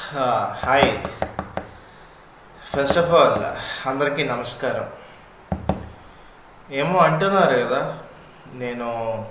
Hi first of all అందరికీ నమస్కారం ఏమో అంటున్నారు కదా నేను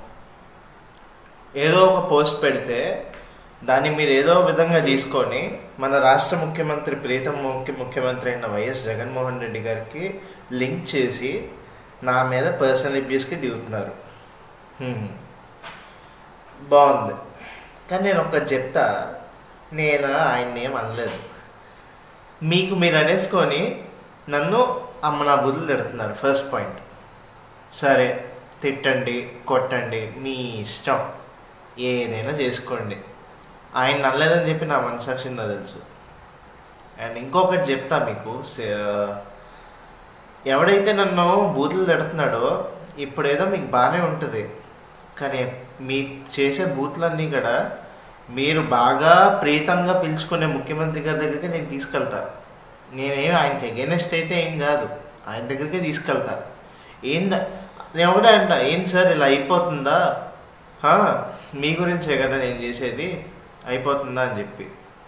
ఏదో ఒక పోస్ట్ పెడితే దాన్ని మీరు ఏదో విధంగా తీసుకొని మన రాష్ట్ర ముఖ్యమంత్రి ప్రీతం ముఖ్య ముఖ్యమంత్రి అయిన వైఎస్ జగన్మోహన్ రెడ్డి గారికి లింక్ చేసి నా మీద పర్సనల్ అబ్యూస్కి దిగుతున్నారు హ్మ్. బాగుంది కానీ నేను ఒక్కటి చెప్తా నేను ఆయన్ని ఏం అనలేదు మీకు మీరు అనేసుకొని నన్ను అమ్మ నా బుద్ధులు తిడుతున్నారు ఫస్ట్ పాయింట్ సరే తిట్టండి కొట్టండి మీ ఇష్టం ఏదైనా చేసుకోండి ఆయన నల్లదని చెప్పి నా మనసాక్షి నాకు తెలుసు అండ్ ఇంకొకటి చెప్తా మీకు సే- ఎవడైతే నన్ను బూతులు తిడుతున్నాడో ఇప్పుడేదో మీకు బాగానే ఉంటుంది కానీ మీ చేసే బూతులన్నీ కూడా మీరు బాగా ప్రీతంగా పిలుచుకునే ముఖ్యమంత్రి గారి దగ్గరికి నేను తీసుకెళ్తా నేనేం ఆయనకి అగేనెస్ట్ అయితే ఏం కాదు ఆయన దగ్గరికే తీసుకెళ్తా ఏం నేను ఒకటే అంట ఏం సార్ ఇలా అయిపోతుందా హా, మీ గురించే కదా నేను చేసేది అయిపోతుందా అని చెప్పి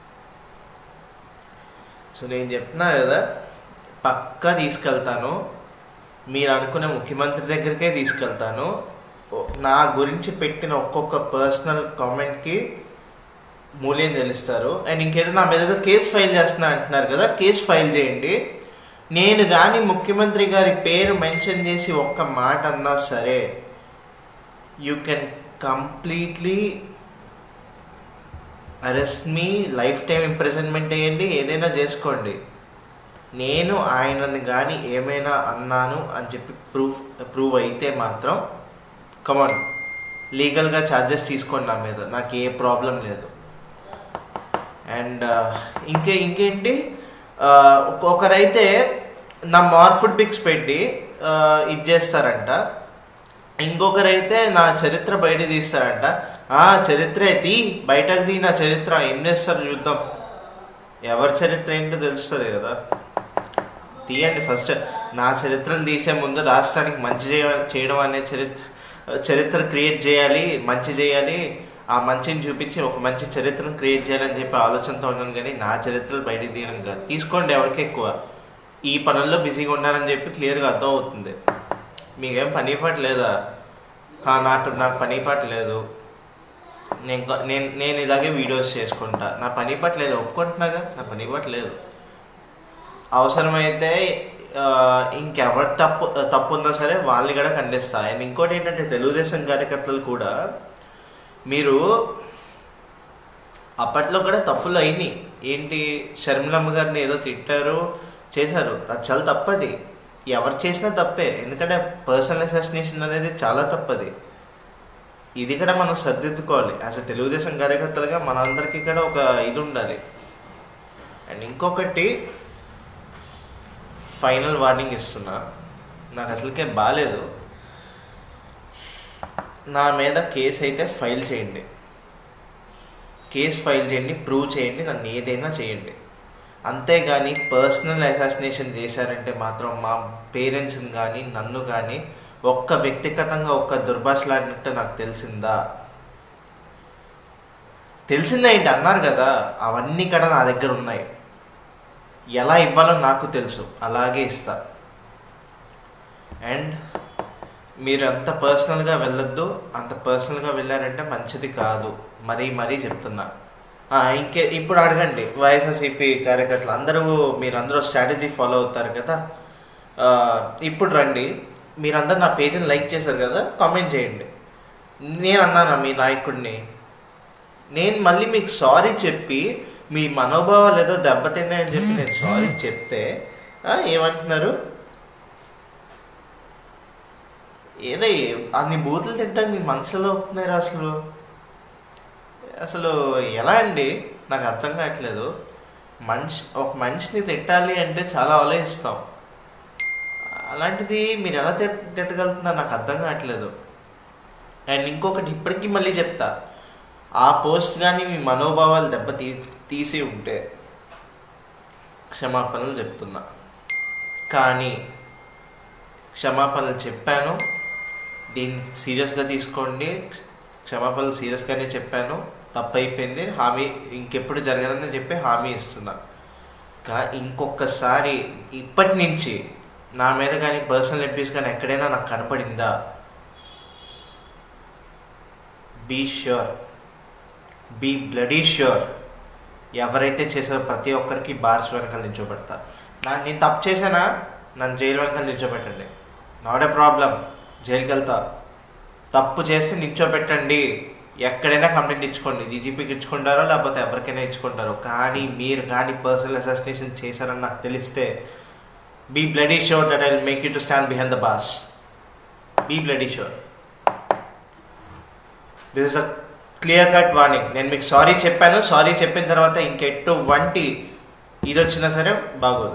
సో నేను చెప్తున్నా కదా పక్కా తీసుకెళ్తాను మీరు అనుకునే ముఖ్యమంత్రి దగ్గరికే తీసుకెళ్తాను ఓ- నా గురించి పెట్టిన ఒక్కొక్క పర్సనల్ కామెంట్కి మూల్యం చెల్లిస్తారు అండ్ ఇంకేదో నా మీద ఏదో కేసు ఫైల్ చేస్తున్నా అంటున్నారు కదా కేసు ఫైల్ చేయండి నేను కానీ ముఖ్యమంత్రి గారి పేరు మెన్షన్ చేసి ఒక్క మాట అన్నా సరే you can completely arrest me life time imprisonment వేయండి ఏదైనా చేసుకోండి నేను ఆయనని కానీ ఏమైనా అన్నాను అని చెప్పి ప్రూఫ్ ప్రూవ్ అయితే మాత్రం కమాన్ లీగల్గా ఛార్జెస్ తీసుకోండి నా మీద నాకు ఏ ప్రాబ్లం లేదు అండ్ ఇంకే ఇంకేంటి ఆ, ఒక- ఒకరైతే నా మార్ఫుడ్ పిక్స్ పెట్టి ఆ, ఇది చేస్తారంట ఇంకొకరైతే నా చరిత్ర బయట తీస్తారంట ఆ చరిత్ర తీ బయటకు తీ నా చరిత్ర ఏం చేస్తారు చూద్దాం ఎవరి చరిత్ర ఏంటో తెలుస్తుంది కదా తీయండి ఫస్ట్ నా చరిత్రలు తీసే ముందు రాష్ట్రానికి మంచి చేయ- చేయడం అనే చరిత్ర చరిత్ర క్రియేట్ చేయాలి మంచి చేయాలి ఆ మంచిని చూపించి ఒక మంచి చరిత్రను క్రియేట్ చేయాలని చెప్పి ఆలోచనతో ఉన్నాను కానీ నా చరిత్రలు బయటికి తీయడం కాదు తీసుకోండి ఎవరికి ఎక్కువ ఈ పనుల్లో బిజీగా ఉన్నారని చెప్పి క్లియర్గా అర్థం అవుతుంది మీకేం పని పాట లేదా ఆ, నాకు నాకు పని పాట లేదు నేను కొ- నేను నేను ఇలాగే వీడియోస్ చేసుకుంటా నా పని పాట లేదు ఒప్పుకుంటున్నాగా నా పని పాట లేదు అవసరమైతే ఆ, ఇంకెవరు తప్పు తప్పు ఉన్నా సరే వాళ్ళని కూడా ఖండిస్తా అండ్ ఇంకోటి ఏంటంటే తెలుగుదేశం కార్యకర్తలు కూడా మీరు అప్పట్లో కూడా తప్పులు అయినాయి ఏంటి షర్మిలమ్మ గారిని ఏదో తిట్టారు చేశారు అది చాలా తప్పది ఎవరు చేసినా తప్పే ఎందుకంటే పర్సనల్ అసాసినేషన్ అనేది చాలా తప్పది ఇది కూడా మనం సర్దిద్దుకోవాలి యాజ్ అ తెలుగుదేశం కార్యకర్తలుగా మనందరికీ కూడా ఒక ఇది ఉండాలి అండ్ ఇంకొకటి ఫైనల్ వార్నింగ్ ఇస్తున్నా నాకు అసలుకే బాగాలేదు నా మీద కేసు అయితే ఫైల్ చేయండి కేసు ఫైల్ చేయండి ప్రూవ్ చేయండి నన్ను ఏదైనా చేయండి అంతేగాని పర్సనల్ అసాసినేషన్ చేశారంటే మాత్రం మా పేరెంట్స్ని కానీ నన్ను కానీ ఒక్క వ్యక్తిగతంగా ఒక్క దుర్భాషలాడినట్టు నాకు తెలిసిందా తెలిసిందా ఏంటి అన్నారు కదా అవన్నీ కూడా నా దగ్గర ఉన్నాయి ఎలా ఇవ్వాలో నాకు తెలుసు అలాగే ఇస్తా అండ్ మీరు అంత పర్సనల్గా వెళ్ళొద్దు అంత పర్సనల్గా వెళ్ళారంటే మంచిది కాదు మరీ మరీ చెప్తున్నా ఆ, ఇంకే ఇప్పుడు అడగండి వైఎస్ఆర్సీపీ కార్యకర్తలు అందరూ మీరందరూ స్ట్రాటజీ ఫాలో అవుతారు కదా ఆ, ఇప్పుడు రండి మీరందరూ నా పేజీని లైక్ చేశారు కదా కామెంట్ చేయండి నేను అన్నానా మీ నాయకుడిని నేను మళ్ళీ మీకు సారీ చెప్పి మీ మనోభావాలు ఏదో దెబ్బతిన్నాయని చెప్పి నేను సారీ చెప్తే ఆ, ఏమంటున్నారు ఏదో ఏ- అన్ని బూతులు తింటానికి మీ మనసులో వస్తున్నారు అసలు అసలు ఎలా అండి నాకు అర్థం కావట్లేదు మనిషి ఒక మనిషిని తిట్టాలి అంటే చాలా ఆలోచిస్తాం అలాంటిది మీరు ఎలా తిట్ తిట్టగలుగుతున్నారు నాకు అర్థం కావట్లేదు అండ్ ఇంకొకటి ఇప్పటికీ మళ్ళీ చెప్తా ఆ పోస్ట్ కానీ మీ మనోభావాలు దెబ్బ తీ తీసి ఉంటే క్షమాపణలు చెప్తున్నా కానీ క్షమాపణలు చెప్పాను దీన్ని సీరియస్గా తీసుకోండి క్షమాపణలు సీరియస్గానే చెప్పాను తప్పు అయిపోయింది హామీ ఇంకెప్పుడు జరగదని చెప్పి హామీ ఇస్తున్నా కా ఇంకొకసారి ఇప్పటి నుంచి నా మీద కానీ పర్సనల్ అబ్యూస్ కానీ ఎక్కడైనా నాకు కనపడిందా be sure be bloody sure ఎవరైతే చేసారో ప్రతి ఒక్కరికి బార్స్ వెనకాల నిల్చోబెడతా నా నేను తప్పు చేశానా నన్ను జైలు వెనకాల నిల్చోబెట్టండి నాట్ ఏ ప్రాబ్లం జైలుకి వెళ్తా తప్పు చేస్తే నిల్చోబెట్టండి ఎక్కడైనా కంప్లైంట్ ఇచ్చుకోండి డీజీపీకి ఇచ్చుకుంటారో లేకపోతే ఎవరికైనా ఇచ్చుకుంటారో కానీ మీరు కానీ పర్సనల్ అసాసినేషన్ చేశారని నాకు తెలిస్తే be bloody sure that I make you to stand behind the boss be bloody sure this is a clear cut warning నేను మీకు సారీ చెప్పాను సారీ చెప్పిన తర్వాత ఇంకెట్టు వంటి ఇది వచ్చినా సరే బాగోదు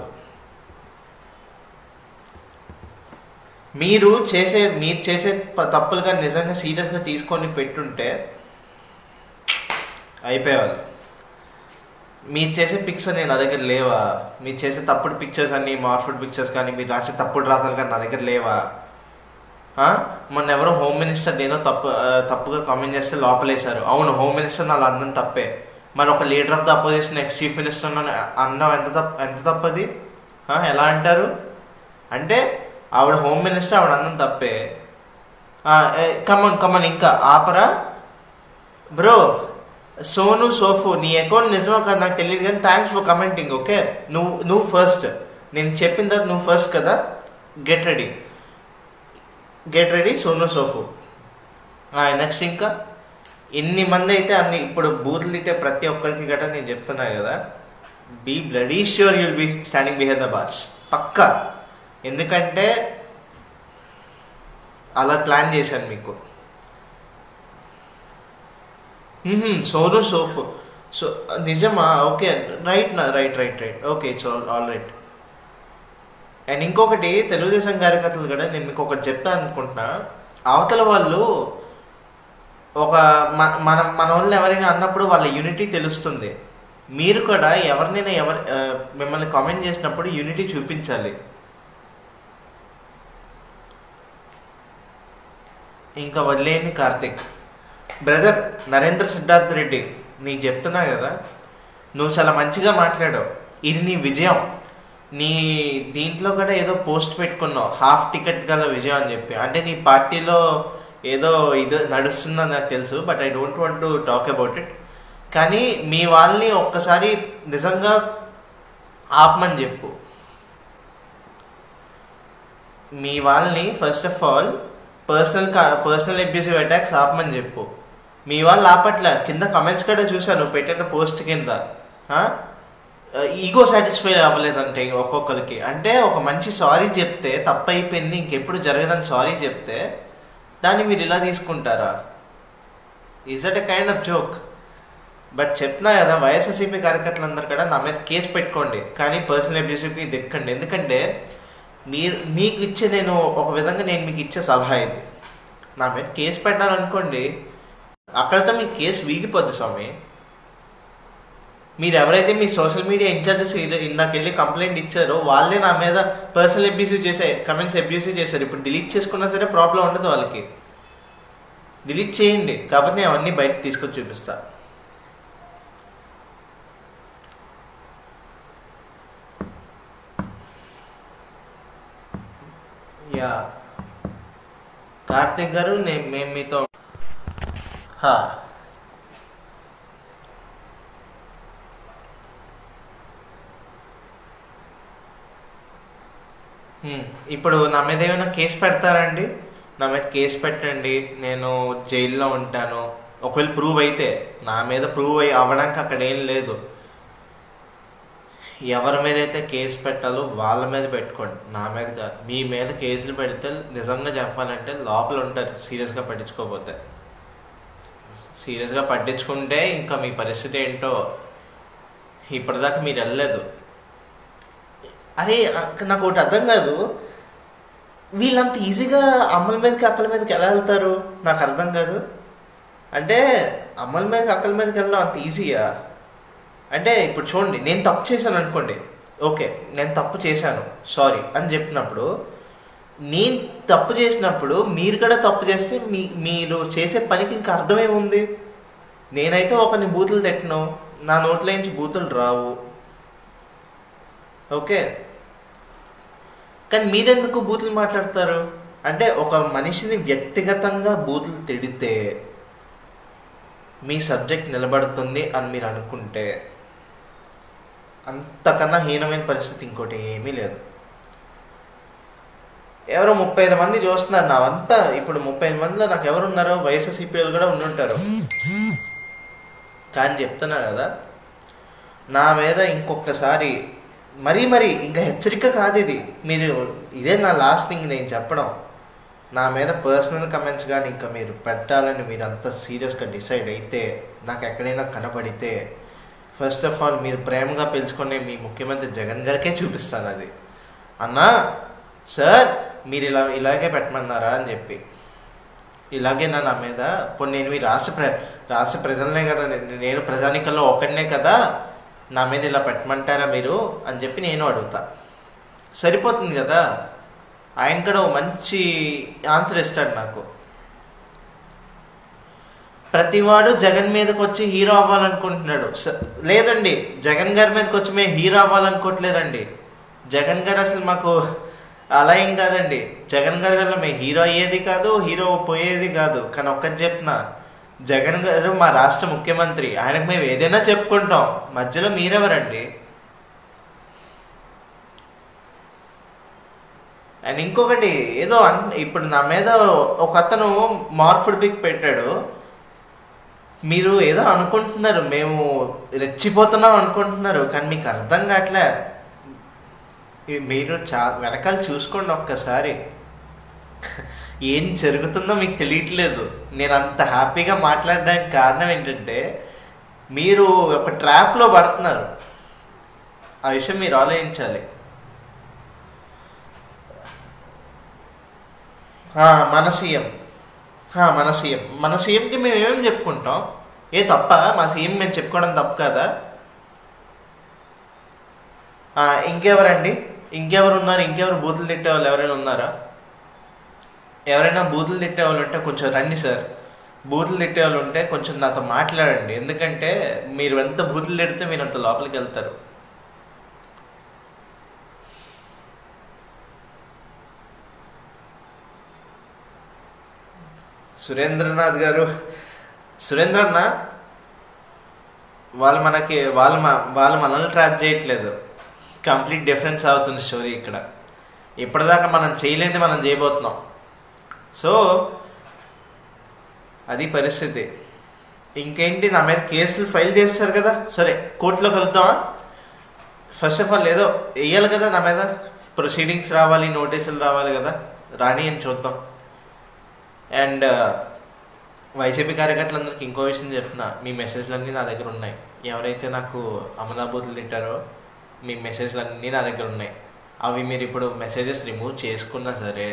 మీరు చేసే మీరు చేసే ప- తప్పులుగా నిజంగా సీరియస్గా తీసుకొని పెట్టుంటే అయిపోయేవాళ్ళు మీరు చేసే పిక్స్ అన్ని నా దగ్గర లేవా మీరు చేసే తప్పుడు పిక్చర్స్ అన్ని మార్ఫుడ్ పిక్చర్స్ కానీ మీరు రాసే తప్పుడు రాతలు కానీ నా దగ్గర లేవా ఆ? మొన్న ఎవరో హోమ్ మినిస్టర్ ఏదో తప్పు ఆ, తప్పుగా కామెంట్ చేస్తే లోపలేశారు అవును హోమ్ మినిస్టర్ నాలో అన్నం తప్పే మరి ఒక leader of the opposition ex chief minister అన్నం ఎంత తప్ప ఎంత తప్పది ఆ, ఎలా అంటారు అంటే ఆవిడ హోమ్ మినిస్టర్ ఆవిడ అన్నం తప్పే కమన్ కమన్ ఇంకా ఆపరా బ్రో సోను సోఫు నీ అకౌంట్ నిజమో కదా నాకు తెలియదు కానీ థ్యాంక్స్ ఫర్ కమెంటింగ్ ఓకే నువ్వు నువ్వు ఫస్ట్ నేను చెప్పిన తర్వాత నువ్వు ఫస్ట్ కదా get ready get ready Sonu Sofu next ఇంకా ఎన్ని మంది అయితే అన్ని ఇప్పుడు బూత్లు ఇట్టే ప్రతి ఒక్కరికి గట్రా నేను చెప్తున్నా కదా be bloody sure you'll be standing behind the boss పక్కా ఎందుకంటే అలా ప్లాన్ చేశాను మీకు మ్మ్హ్మ్, సోను సోఫు సో నిజమా ఓకే రైట్ నా right right right okay it's all all right and ఇంకొకటి తెలుగుదేశం కార్యకర్తలు కూడా నేను మీకు ఒకటి చెప్తాను అనుకుంటున్నా అవతల వాళ్ళు ఒక మ- మనం మన వాళ్ళు ఎవరైనా అన్నప్పుడు వాళ్ళ యూనిటీ తెలుస్తుంది మీరు కూడా ఎవరినైనా ఎవరి ఆ, మిమ్మల్ని కామెంట్ చేసినప్పుడు యూనిటీ చూపించాలి ఇంకా వదిలేయండి కార్తిక్ బ్రదర్ నరేంద్ర సిద్ధార్థ్ రెడ్డి నీకు చెప్తున్నా కదా నువ్వు చాలా మంచిగా మాట్లాడావు ఇది నీ విజయం నీ దీంట్లో కూడా ఏదో పోస్ట్ పెట్టుకున్నావు హాఫ్ టికెట్ గల విజయం అని చెప్పి అంటే నీ పార్టీలో ఏదో ఇది నడుస్తుందని నాకు తెలుసు but I don't want to talk about it కానీ మీ వాళ్ళని ఒక్కసారి నిజంగా ఆపమని చెప్పు మీ వాళ్ళని first of all personal personal abusive attacks ఆపమని చెప్పు మీ వాళ్ళు ఆపట్ల కింద కమెంట్స్ కూడా చూశాను పెట్టిన పోస్ట్ కింద ఈగో సాటిస్ఫై అవ్వలేదంటే ఒక్కొక్కరికి అంటే ఒక మంచి సారీ చెప్తే తప్పు అయిపోయింది ఇంకెప్పుడు జరగదని సారీ చెప్తే దాన్ని మీరు ఇలా తీసుకుంటారా is at a kind of joke but చెప్తున్నా కదా వైఎస్ఆర్సీపీ కార్యకర్తలందరూ కూడా నా మీద కేసు పెట్టుకోండి కానీ పర్సనల్ అబ్యూసివ్కి దిక్కండి ఎందుకంటే మీరు మీకు ఇచ్చే నేను ఒక విధంగా నేను మీకు ఇచ్చే సలహా ఇది నా మీద కేసు పెట్టాలనుకోండి అక్కడితో మీ కేసు వీగిపోద్ది స్వామి మీరు ఎవరైతే మీ సోషల్ మీడియా ఇన్ఛార్జెస్ ఇందాక వెళ్ళి కంప్లైంట్ ఇచ్చారో వాళ్ళే నా మీద పర్సనల్ అబ్యూసివ్ చేసే కమెంట్స్ అబ్యూసివ్ చేశారు ఇప్పుడు డిలీట్ చేసుకున్నా సరే ప్రాబ్లం ఉండదు వాళ్ళకి డిలీట్ చేయండి కాబట్టి నేను అవన్నీ బయట తీసుకొచ్చి చూపిస్తా యా కార్తిక్ గారు నేను మేము మీతో హా. హ్మ్. ఇప్పుడు నా మీద ఏమైనా కేసు పెడతారండి నా మీద కేసు పెట్టండి నేను జైల్లో ఉంటాను ఒకవేళ ప్రూవ్ అయితే నా మీద ప్రూవ్ అయ్యి అవ్వడానికి అక్కడ ఏం లేదు ఎవరి మీద అయితే కేసు పెట్టాలో వాళ్ళ మీద పెట్టుకోండి నా మీద కాదు మీ మీద కేసులు పెడితే నిజంగా చెప్పాలంటే లోపల ఉంటారు సీరియస్గా పట్టించుకోకపోతే సీరియస్గా పట్టించుకుంటే ఇంకా మీ పరిస్థితి ఏంటో ఇప్పటిదాకా మీరు వెళ్ళలేదు అరే అక్క నాకు ఒకటి అర్థం కాదు వీళ్ళంత ఈజీగా అమ్మల మీదకి అక్కల మీదకి ఎలా వెళ్తారు నాకు అర్థం కాదు అంటే అమ్మల మీదకి అక్కల మీదకి వెళ్ళడం అంత ఈజీయా అంటే ఇప్పుడు చూడండి నేను తప్పు చేశాను అనుకోండి ఓకే నేను తప్పు చేశాను సారీ అని చెప్పినప్పుడు నేను తప్పు చేసినప్పుడు మీరు కూడా తప్పు చేస్తే మీ మీరు చేసే పనికి ఇంకా అర్థమేముంది నేనైతే ఒకరిని బూతులు తిట్టను నా నోట్లో నుంచి బూతులు రావు ఓకే కానీ మీరెందుకు బూతులు మాట్లాడతారు అంటే ఒక మనిషిని వ్యక్తిగతంగా బూతులు తిడితే మీ సబ్జెక్ట్ నిలబడుతుంది అని మీరు అనుకుంటే అంతకన్నా హీనమైన పరిస్థితి ఇంకోటి ఏమీ లేదు ఎవరో ముప్పై ఐదు మంది చూస్తున్నారు నావంతా ఇప్పుడు ముప్పై ఐదు మందిలో నాకు ఎవరున్నారో వైఎస్ఆర్సీపీలు కూడా ఉండుంటారు కానీ చెప్తున్నా కదా నా మీద ఇంకొకసారి మరీ మరీ ఇంకా హెచ్చరిక కాదు ఇది మీరు ఇదే నా లాస్ట్ థింగ్ నేను చెప్పడం నా మీద పర్సనల్ కమెంట్స్ కానీ ఇంకా మీరు పెట్టాలని మీరు అంత సీరియస్గా డిసైడ్ అయితే నాకు ఎక్కడైనా కనపడితే ఫస్ట్ ఆఫ్ ఆల్ మీరు ప్రేమగా పిలుచుకునే మీ ముఖ్యమంత్రి జగన్ గారికే చూపిస్తాను అది అన్నా సార్ మీరు ఇలా ఇలాగే పెట్టమన్నారా అని చెప్పి ఇలాగే నా నా మీద ఇప్పుడు నేను మీ రాష్ట్ర ప్ర రాష్ట్ర ప్రజలనే కదా నే- నేను ప్రజానికల్లో ఒకడినే కదా నా మీద ఇలా పెట్టమంటారా మీరు అని చెప్పి నేను అడుగుతా సరిపోతుంది కదా ఆయన కూడా ఓ మంచి ఆన్సర్ ఇస్తాడు నాకు ప్రతివాడు జగన్ మీదకి వచ్చి హీరో అవ్వాలనుకుంటున్నాడు స- లేదండి జగన్ గారి మీదకి వచ్చి మేము హీరో అవ్వాలనుకోవట్లేదండి జగన్ గారు అసలు మాకు అలా ఏం కాదండి జగన్ గారి వల్ల మేము హీరో అయ్యేది కాదు హీరో పోయేది కాదు కానీ ఒక్కటి చెప్తున్నా జగన్ గారు మా రాష్ట్ర ముఖ్యమంత్రి ఆయనకు మేము ఏదైనా చెప్పుకుంటాం మధ్యలో మీరెవరండి అండ్ ఇంకొకటి ఏదో అన్ ఇప్పుడు నా మీద ఒక అతను మార్ఫుడ్ పిక్ పెట్టాడు మీరు ఏదో అనుకుంటున్నారు మేము రెచ్చిపోతున్నాం అనుకుంటున్నారు కానీ మీకు అర్థం కావట్లే ఈ- మీరు చా వెనకాల చూసుకోండి ఒక్కసారి ఏం జరుగుతుందో మీకు తెలియట్లేదు నేను అంత హ్యాపీగా మాట్లాడడానికి కారణం ఏంటంటే మీరు ఒక ట్రాప్లో పడుతున్నారు ఆ విషయం మీరు ఆలోచించాలి ఆ, మన సీఎం ఆ, మన సీఎం మన సీఎంకి మేము ఏమేమి చెప్పుకుంటాం ఏ తప్ప మా సీఎం మేము చెప్పుకోవడం తప్పు కదా ఆ, ఇంకెవరండి ఇంకెవరు ఉన్నారు ఇంకెవరు బూతులు తిట్టే వాళ్ళు ఎవరైనా ఉన్నారా ఎవరైనా బూతులు తిట్టే వాళ్ళు ఉంటే కొంచెం రండి సార్ బూతులు తిట్టే వాళ్ళు ఉంటే కొంచెం నాతో మాట్లాడండి ఎందుకంటే మీరు ఎంత బూతులు తిడితే మీరు అంత లోపలికి వెళ్తారు సురేంద్రనాథ్ గారు సురేంద్రన్న వాళ్ళు మనకి వాళ్ళు మా వాళ్ళు మనల్ని ట్రాప్ చేయట్లేదు కంప్లీట్ డిఫరెన్స్ అవుతుంది స్టోరీ ఇక్కడ ఇప్పటిదాకా మనం చేయలేనిది మనం చేయబోతున్నాం సో అది పరిస్థితి ఇంకేంటి నా మీద కేసులు ఫైల్ చేస్తారు కదా సరే కోర్టులో కలుద్దామా ఫస్ట్ ఆఫ్ ఆల్ ఏదో వేయాలి కదా నా మీద ప్రొసీడింగ్స్ రావాలి నోటీసులు రావాలి కదా రాని అని చూద్దాం అండ్ వైసీపీ కార్యకర్తలందరికీ ఇంకో విషయం చెప్తున్నా మీ మెసేజ్లన్నీ నా దగ్గర ఉన్నాయి ఎవరైతే నాకు అమలాబూతులు తింటారో మీ మెసేజ్లన్నీ నా దగ్గర ఉన్నాయి అవి మీరు ఇప్పుడు మెసేజెస్ రిమూవ్ చేసుకున్నా సరే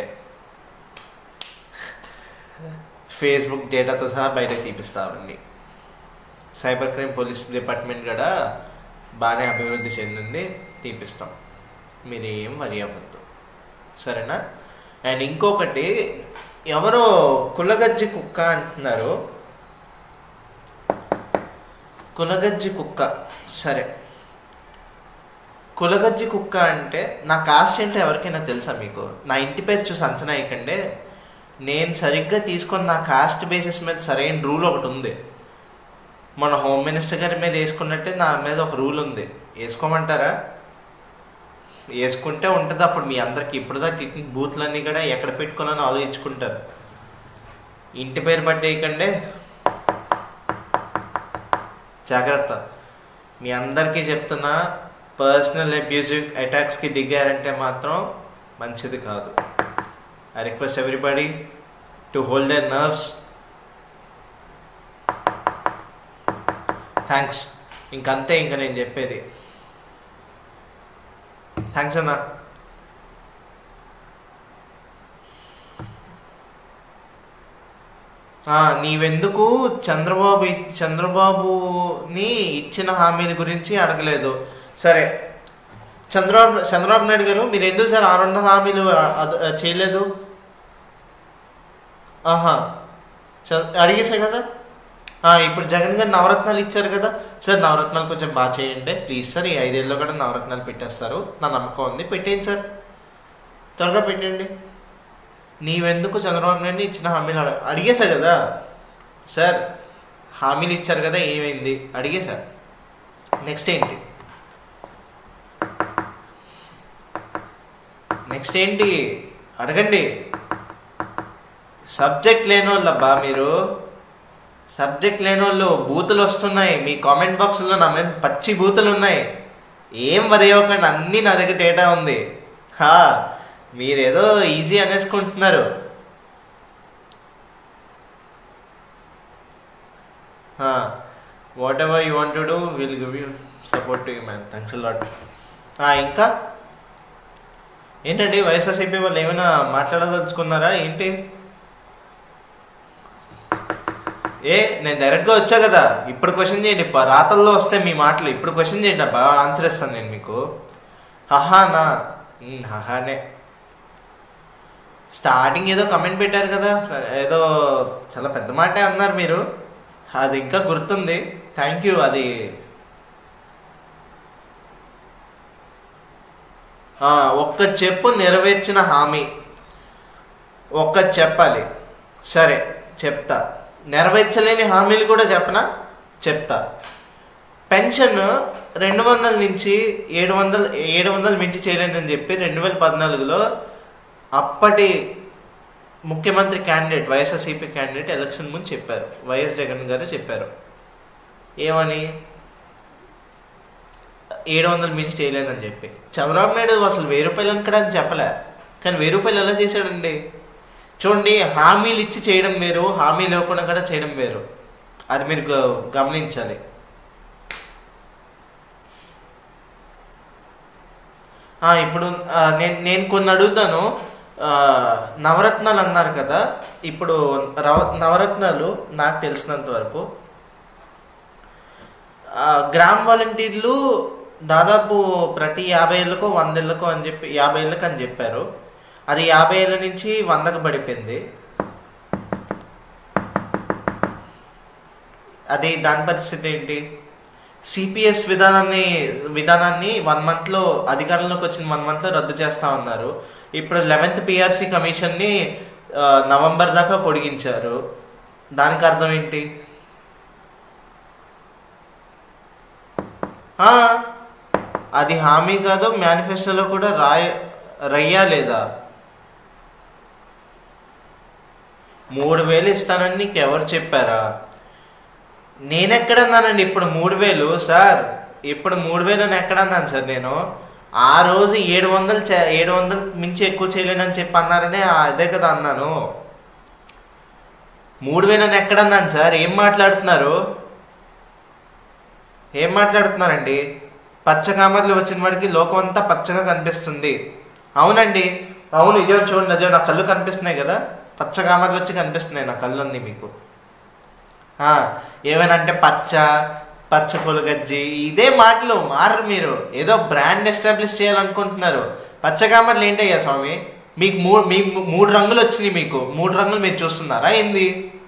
ఫేస్బుక్ డేటాతో సహా బయటకు తీపిస్తా అవన్నీ సైబర్ క్రైమ్ పోలీస్ డిపార్ట్మెంట్ కూడా బాగానే అభివృద్ధి చెందింది తీపిస్తాం మీరు ఏం వరి అవ్వద్దు సరేనా అండ్ ఇంకొకటి ఎవరో కులగజ్జి కుక్క అంటున్నారు కులగజ్జి కుక్క సరే కులగజ్జి కుక్క అంటే నా కాస్ట్ ఏంటో ఎవరికైనా తెలుసా మీకు నా ఇంటి పేరు చూసి అంచనా ఇకండే నేను సరిగ్గా తీసుకొని నా కాస్ట్ బేసిస్ మీద సరైన రూల్ ఒకటి ఉంది మన హోమ్ మినిస్టర్ గారి మీద వేసుకున్నట్టే నా మీద ఒక రూల్ ఉంది వేసుకోమంటారా వేసుకుంటే ఉంటుంది అప్పుడు మీ అందరికి ఇప్పుడు దాకా టిఫిన్ బూత్లన్నీ కూడా ఎక్కడ పెట్టుకోవాలని ఆలోచించుకుంటారు ఇంటి పేరు పట్టేయకండి జాగ్రత్త మీ అందరికీ చెప్తున్నా పర్సనల్ అబ్యూజివ్ అటాక్స్కి దిగారంటే మాత్రం మంచిది కాదు I request everybody to hold their nerves thanks ఇంకంతే ఇంకా నేను చెప్పేది థ్యాంక్స్ అన్నా ఆ, నీవెందుకు చంద్రబాబు ఇ- చంద్రబాబుని ఇచ్చిన హామీల గురించి అడగలేదు సరే చంద్రబాబు చంద్రబాబు నాయుడు గారు మీరు ఎందుకు సార్ ఆరు వందల హామీలు అ- అద- చేయలేదు ఆహా చ- అడిగేసా కదా ఆ, ఇప్పుడు జగన్ గారు నవరత్నాలు ఇచ్చారు కదా సార్ నవరత్నాలు కొంచెం బాగా చేయండి ప్లీజ్ సార్ ఈ ఐదేళ్ళలో కూడా నవరత్నాలు పెట్టేస్తారు నా నమ్మకం ఉంది పెట్టేయండి సార్ త్వరగా పెట్టండి నీవెందుకు చంద్రబాబు నాయుడిని ఇచ్చిన హామీలు అడ అడిగేశా కదా సార్ హామీలు ఇచ్చారు కదా ఏమైంది అడిగేశా నెక్స్ట్ ఏంటి నెక్స్ట్ ఏంటి అడగండి సబ్జెక్ట్ లేనోళ్ళబ్బా మీరు సబ్జెక్ట్ లేనోళ్ళు బూతులు వస్తున్నాయి మీ కామెంట్ బాక్స్లో నా మీద పచ్చి బూతులు ఉన్నాయి ఏం వరి అవ్వకండి అన్నీ నా దగ్గర డేటా ఉంది హా మీరేదో ఈజీ అనేసుకుంటున్నారు whatever you want to do will give you support to you man thanks lot ఇంకా ఏంటండి వైఎస్ఆర్సీపీ వాళ్ళు ఏమైనా మాట్లాడదలుచుకున్నారా ఏంటి ఏ నేను డైరెక్ట్గా వచ్చా కదా ఇప్పుడు క్వశ్చన్ చేయండి ప- రాతల్లో వస్తే మీ మాటలు ఇప్పుడు క్వశ్చన్ చేయండి అబ్బా ఆన్సర్ ఇస్తాను నేను మీకు హహానా ఉమ్, హహానే స్టార్టింగ్ ఏదో కమెంట్ పెట్టారు కదా ఏదో చాలా పెద్ద మాటే అన్నారు మీరు అది ఇంకా గుర్తుంది థ్యాంక్ యూ అది ఆ, ఒక్క చెప్పు నెరవేర్చిన హామీ ఒక్క చెప్పాలి సరే చెప్తా నెరవేర్చలేని హామీలు కూడా చెప్పనా చెప్తా పెన్షన్ రెండు వందల నుంచి ఏడు వందలు ఏడు వందలు మించి చేయలేనని చెప్పి రెండు వేల పద్నాలుగులో అప్పటి ముఖ్యమంత్రి క్యాండిడేట్ వైఎస్ఆర్సీపీ క్యాండిడేట్ ఎలక్షన్ ముందు చెప్పారు వైఎస్ జగన్ గారు చెప్పారు ఏమని ఏడు వందలు మించి చేయలేనని చెప్పి చంద్రబాబు నాయుడు అసలు వెయ్యి రూపాయలు అనుకడా అని చెప్పలే కానీ వెయ్యి రూపాయలు ఎలా చేశాడండి చూడండి హామీలు ఇచ్చి చేయడం వేరు హామీ లేకుండా కూడా చేయడం వేరు అది మీరు గ- గమనించాలి ఆ, ఇప్పుడు ఆ, నేను నేను కొన్ని అడుగుతాను ఆ, నవరత్నాలు అన్నారు కదా ఇప్పుడు రవ- నవరత్నాలు నాకు తెలిసినంత వరకు ఆ, గ్రామ్ వాలంటీర్లు దాదాపు ప్రతి యాభై ఏళ్ళకో వంద ఏళ్ళకో అని చెప్పి యాభై ఏళ్ళకి అని చెప్పారు అది యాభై ఏళ్ళ నుంచి వందకు పడిపోయింది అది దాని పరిస్థితి ఏంటి సిపిఎస్ విధానాన్ని విధానాన్ని వన్ మంత్లో అధికారంలోకి వచ్చిన వన్ మంత్లో రద్దు చేస్తా ఉన్నారు ఇప్పుడు లెవెన్త్ పిఆర్సి కమిషన్ని ఆ, నవంబర్ దాకా పొడిగించారు దానికి అర్థం ఏంటి ఆ, అది హామీ కాదు మేనిఫెస్టోలో కూడా రాయ రయ్యా లేదా మూడు వేలు ఇస్తానని నీకు ఎవరు చెప్పారా నేనెక్కడన్నానండి ఇప్పుడు మూడు వేలు సార్ ఇప్పుడు మూడు వేలు అని ఎక్కడన్నాను సార్ నేను ఆ రోజు ఏడు వందలు చే- ఏడు వందలు మించి ఎక్కువ చేయలేనని చెప్పి అన్నారనే ఆ అదే కదా అన్నాను మూడు వేలు అని ఎక్కడన్నాను సార్ ఏం మాట్లాడుతున్నారు ఏం మాట్లాడుతున్నారండి పచ్చ కామర్లు వచ్చిన వాడికి లోకం అంతా పచ్చగా కనిపిస్తుంది అవునండి అవును ఇదే చూడండి అదే నా కళ్ళు కనిపిస్తున్నాయి కదా పచ్చ కామర్లు వచ్చి కనిపిస్తున్నాయి నా కళ్ళు ఉంది మీకు ఆ, ఏమైనా అంటే పచ్చ పచ్చ పొలగజ్జి ఇదే మాటలు మారరు మీరు ఏదో బ్రాండ్ ఎస్టాబ్లిష్ చేయాలనుకుంటున్నారు పచ్చ కామర్లు ఏంటయ్యా స్వామి మీకు మూడు మీ మూడు రంగులు వచ్చినాయి మీకు మూడు రంగులు మీరు చూస్తున్నారా ఏంది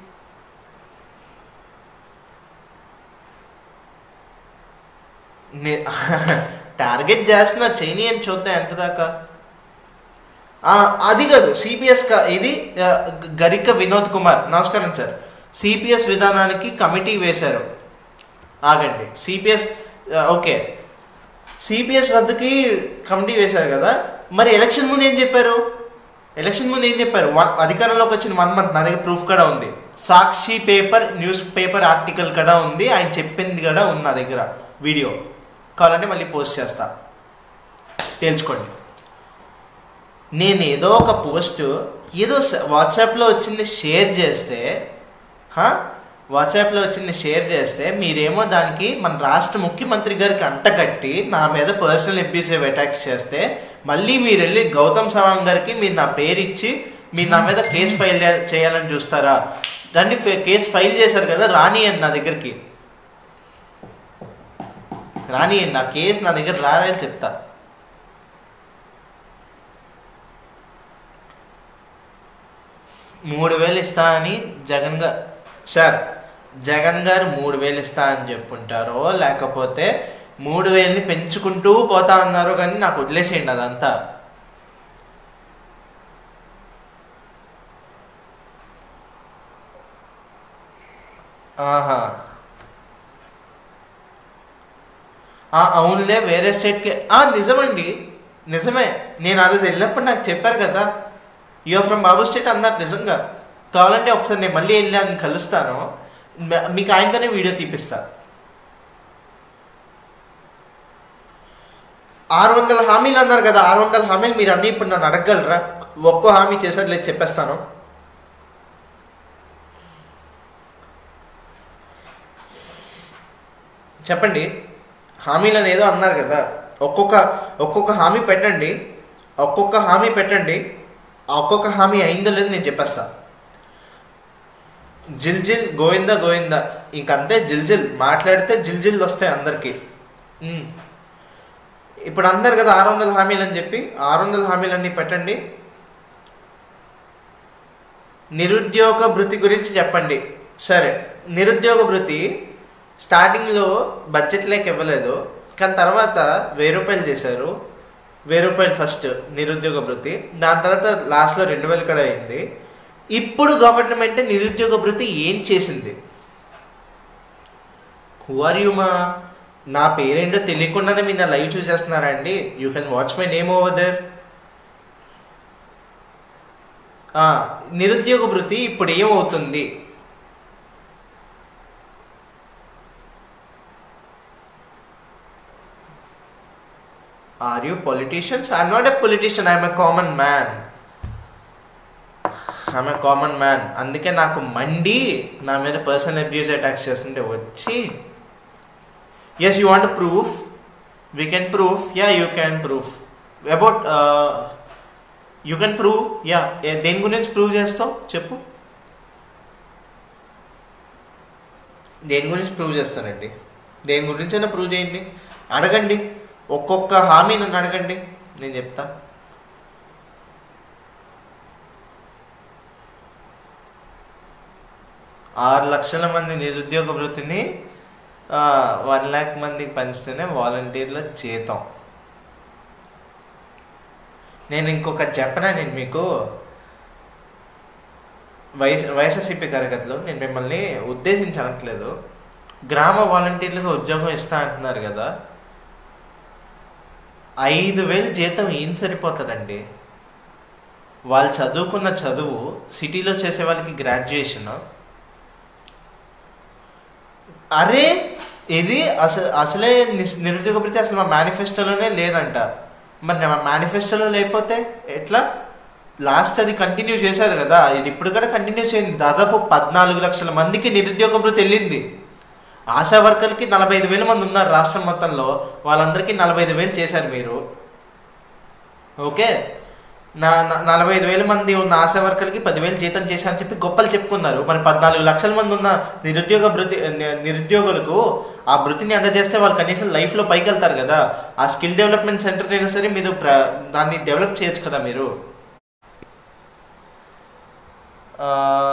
నే- టార్గెట్ చేస్తున్నా చైనీ అని చూద్దాం ఎంత దాకా ఆ, అది కాదు సిపిఎస్ ఇది ఆ, గ- గరిక వినోద్ కుమార్ నమస్కారం సార్ సిపిఎస్ విధానానికి కమిటీ వేశారు ఆగండి సిపిఎస్ ఓకే సిపిఎస్ రద్దుకి కమిటీ వేశారు కదా మరి ఎలక్షన్ ముందు ఏం చెప్పారు ఎలక్షన్ ముందు ఏం చెప్పారు వన్ అధికారంలోకి వచ్చిన వన్ మంత్ నా దగ్గర ప్రూఫ్ కూడా ఉంది Sakshi paper news paper article కూడా ఉంది ఆయన చెప్పింది కూడా ఉంది నా దగ్గర వీడియో కావాలంటే మళ్ళీ పోస్ట్ చేస్తా తెలుసుకోండి నేను ఏదో ఒక పోస్ట్ ఏదో స- వాట్సాప్లో వచ్చింది షేర్ చేస్తే హా? వాట్సాప్లో వచ్చింది షేర్ చేస్తే మీరేమో దానికి మన రాష్ట్ర ముఖ్యమంత్రి గారికి అంటగట్టి నా మీద పర్సనల్ అబ్యూసివ్ అటాక్స్ చేస్తే మళ్ళీ మీరు వెళ్ళి గౌతమ్ సవాంగ్ గారికి మీరు నా పేరు ఇచ్చి మీరు నా మీద కేసు ఫైల్ చే- చేయాలని చూస్తారా దాన్ని ఫే- కేసు ఫైల్ చేశారు కదా రానియండి నా దగ్గరికి రానియండి నా కేసు నా దగ్గర రాలని చెప్తా మూడు వేలు ఇస్తా అని జగన్ గారు సార్ జగన్ గారు మూడు వేలు ఇస్తా అని చెప్పుంటారో లేకపోతే మూడు వేలని పెంచుకుంటూ పోతా అన్నారో కానీ నాకు వదిలేసేయండి అదంతా ఆహా ఆ, అవునులే వేరే స్టేట్కి ఆ, నిజమండి నిజమే నేను ఆ రోజు వెళ్ళినప్పుడు నాకు చెప్పారు కదా యూఆర్ ఫ్రమ్ బాబు స్టేట్ అన్నారు నిజంగా కావాలంటే ఒకసారి నేను మళ్ళీ వెళ్ళి ఆయన కలుస్తాను మ- మీకు ఆయనతోనే వీడియో తీపిస్తా ఆరు వందల హామీలు అన్నారు కదా ఆరు వందల హామీలు మీరు అన్నీ ఇప్పుడు నన్ను అడగగలరా ఒక్కో హామీ చేసేది లేదు చెప్పేస్తాను చెప్పండి హామీలను ఏదో అన్నారు కదా ఒక్కొక్క ఒక్కొక్క హామీ పెట్టండి ఒక్కొక్క హామీ పెట్టండి ఆ ఒక్కొక్క హామీ అయిందో లేదో నేను చెప్పేస్తా జిల్ జిల్ గోవింద గోవింద ఇంకంతే జిల్ జిల్ మాట్లాడితే జిల్ జిల్ వస్తాయి అందరికి ఉమ్. ఇప్పుడు అందరు కదా ఆరు వందల హామీలు అని చెప్పి ఆరు వందల హామీలన్నీ పెట్టండి నిరుద్యోగ భృతి గురించి చెప్పండి సరే నిరుద్యోగ భృతి స్టార్టింగ్లో బడ్జెట్ లేక ఇవ్వలేదు కానీ తర్వాత వెయ్యి రూపాయలు చేశారు వెయ్యి రూపాయలు ఫస్ట్ నిరుద్యోగ భృతి దాని తర్వాత లాస్ట్లో రెండు వేలు కూడా అయింది ఇప్పుడు గవర్నమెంట్ నిరుద్యోగ భృతి ఏం చేసింది హూ ఆర్ యు మా నా పేరేంటో తెలియకుండానే మీరు నా లైవ్ చూసేస్తున్నారా అండి you can watch my name over there నిరుద్యోగ భృతి ఇప్పుడు ఏమవుతుంది are you politicians I'm not a politician I'm a common man I'm a common man అందుకే నాకు మండి నా మీద పర్సనల్ అబ్యూస్ అటాక్స్ చేస్తుంటే వచ్చి yes you want proof we can proof ya you can proof about you can prove ya దేని గురించి prove చేస్తావు చెప్పు దేని గురించి ప్రూవ్ చేస్తానండి దేని గురించైనా ప్రూవ్ చేయండి అడగండి ఒక్కొక్క హామీ నన్ను అడగండి నేను చెప్తా ఆరు లక్షల మంది నిరుద్యోగ వృత్తిని వన్ ల్యాక్ మందికి పంచితేనే వాలంటీర్ల జీతం నేను ఇంకొక చెప్పనా నేను మీకు వైఎస్ వైఎస్ఆర్సీపీ తరగతిలో నేను మిమ్మల్ని ఉద్దేశించి అనట్లేదు గ్రామ వాలంటీర్లకు ఉద్యోగం ఇస్తా అంటున్నారు కదా ఐదు వేలు జీతం ఏం సరిపోతుందండి వాళ్ళు చదువుకున్న చదువు సిటీలో చేసే వాళ్ళకి గ్రాడ్యుయేషన్ అరే ఇది అసలు అసలే నిస్- నిరుద్యోగ భృతి అసలు మా మేనిఫెస్టోలోనే లేదంట మరి మా మేనిఫెస్టోలో లేకపోతే ఎట్లా లాస్ట్ అది కంటిన్యూ చేశారు కదా ఇది ఇప్పుడు కూడా కంటిన్యూ చేయండి దాదాపు పద్నాలుగు లక్షల మందికి నిరుద్యోగ భృతి వెళ్ళింది ఆశా వర్కర్కి నలభై ఐదు వేల మంది ఉన్నారు రాష్ట్రం మొత్తంలో వాళ్ళందరికీ నలభై ఐదు వేలు చేశారు మీరు ఓకే నా నా- నలభై ఐదు వేల మంది ఉన్న ఆశా వర్కర్కి పదివేలు జీతం చేశారని చెప్పి గొప్పలు చెప్పుకున్నారు మరి పద్నాలుగు లక్షల మంది ఉన్న నిరుద్యోగ భృతి ని- నిరుద్యోగులకు ఆ భృతిని అందజేస్తే వాళ్ళు కనీసం లైఫ్లో పైకి వెళ్తారు కదా ఆ స్కిల్ డెవలప్మెంట్ సెంటర్ అయినా సరే మీరు ప్ర దాన్ని డెవలప్ చేయొచ్చు కదా మీరు ఆ,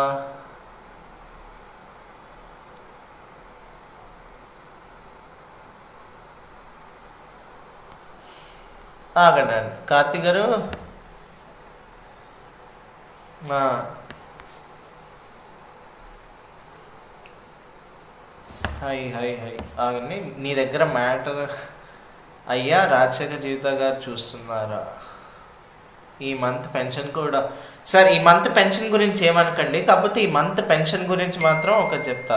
ఆగండి అండి కార్తీక్ గారు ఆ, హాయ్ హాయ్ హాయ్ ఆగండి నీ దగ్గర మ్యాటర్ అయ్యా రాజశేఖర్ జీవిత గారు చూస్తున్నారా ఈ మంత్ పెన్షన్ కూడా సార్ ఈ మంత్ పెన్షన్ గురించి ఏమనకండి కాకపోతే ఈ మంత్ పెన్షన్ గురించి మాత్రం ఒక చెప్తా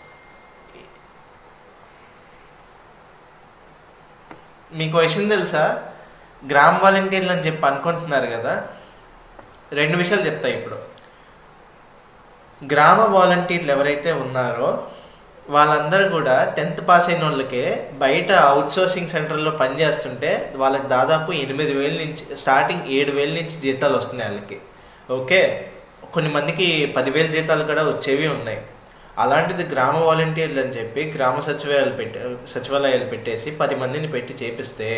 మీకు విషయం తెలుసా గ్రామ వాలంటీర్లు అని చెప్పి అనుకుంటున్నారు కదా రెండు విషయాలు చెప్తా ఇప్పుడు గ్రామ వాలంటీర్లు ఎవరైతే ఉన్నారో వాళ్ళందరూ కూడా టెన్త్ పాస్ అయిన వాళ్ళకే బయట అవుట్ సోర్సింగ్ సెంటర్లో పనిచేస్తుంటే వాళ్ళకి దాదాపు ఎనిమిది వేల నుంచి స్టార్టింగ్ ఏడు వేల నుంచి జీతాలు వస్తున్నాయి వాళ్ళకి ఓకే కొన్ని మందికి పదివేల జీతాలు కూడా వచ్చేవి ఉన్నాయి అలాంటిది గ్రామ వాలంటీర్లు అని చెప్పి గ్రామ సచివాలయాలు పెట్టే సచివాలయాలు పెట్టేసి పది మందిని పెట్టి చేపిస్తే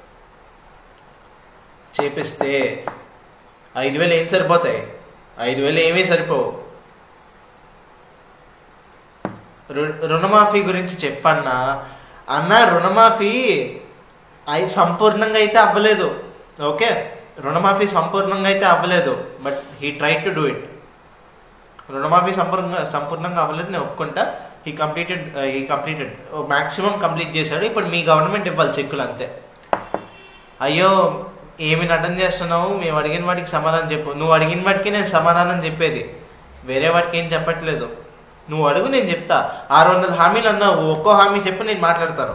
చేపిస్తే ఐదు వేలు ఏం సరిపోతాయి ఐదు వేలు ఏమీ సరిపోవు రు- రుణమాఫీ గురించి చెప్పన్నా అన్న రుణమాఫీ అయి సంపూర్ణంగా అయితే అవ్వలేదు ఓకే రుణమాఫీ సంపూర్ణంగా అయితే అవ్వలేదు but he try to do it రుణమాఫీ సంపూర్ణంగా సంపూర్ణంగా అవ్వలేదు నేను ఒప్పుకుంటా he completed he completed maximum complete చేశాడు ఇప్పుడు మీ గవర్నమెంట్ ఇవ్వాలి చెక్కులు అంతే అయ్యో ఏమి నటన చేస్తున్నావు మేము అడిగిన వాటికి సమాధానం చెప్పు నువ్వు అడిగిన వాటికి నేను సమాధానం చెప్పేది వేరే వాటికి ఏం చెప్పట్లేదు నువ్వు అడుగు నేను చెప్తా ఆరు వందల హామీలు అన్నావు ఒక్కో హామీ చెప్పు నేను మాట్లాడతాను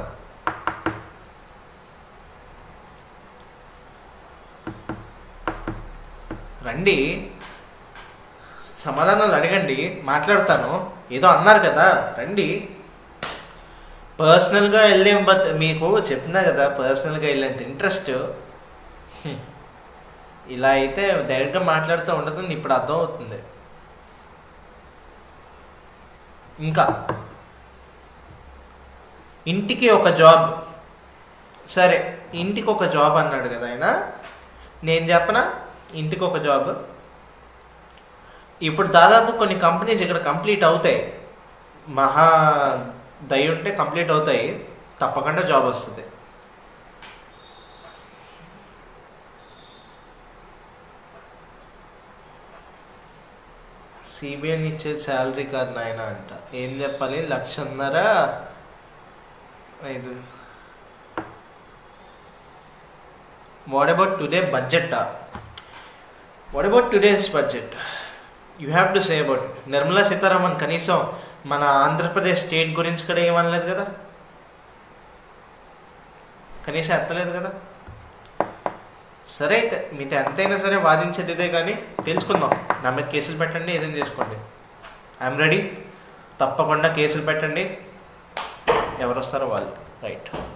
రండి సమాధానాలు అడగండి మాట్లాడతాను ఏదో అన్నారు కదా రండి పర్సనల్గా వెళ్ళేం బట్ మీకు చెప్పినా కదా పర్సనల్గా వెళ్ళేంత ఇంట్రెస్ట్ ఇలా అయితే డైరెక్ట్గా మాట్లాడుతూ ఉండదని ఇప్పుడు అర్థం అవుతుంది ఇంకా ఇంటికి ఒక జాబ్ సరే ఇంటికి ఒక జాబ్ అన్నాడు కదా ఆయన నేను చెప్పనా ఇంటికి ఒక జాబ్ ఇప్పుడు దాదాపు కొన్ని కంపెనీస్ ఇక్కడ కంప్లీట్ అవుతాయి మహా దయ ఉంటే కంప్లీట్ అవుతాయి తప్పకుండా జాబ్ వస్తుంది సిబిఎన్ ఇచ్చే శాలరీ కాదు నాయన అంట ఏం చెప్పాలి లక్షన్నర ఐదు what about today budget what about today's budget you have to say about Nirmala Sitharaman కనీసం మన ఆంధ్రప్రదేశ్ స్టేట్ గురించి కూడా ఏమనలేదు కదా కనీసం ఎత్తలేదు కదా సరే అయితే మీతో ఎంతైనా సరే వాదించేది ఇదే కానీ తెలుసుకుందాం నా మీద కేసులు పెట్టండి ఏదైనా చేసుకోండి ఐఎమ్ రెడీ తప్పకుండా కేసులు పెట్టండి ఎవరు వస్తారో వాళ్ళు రైట్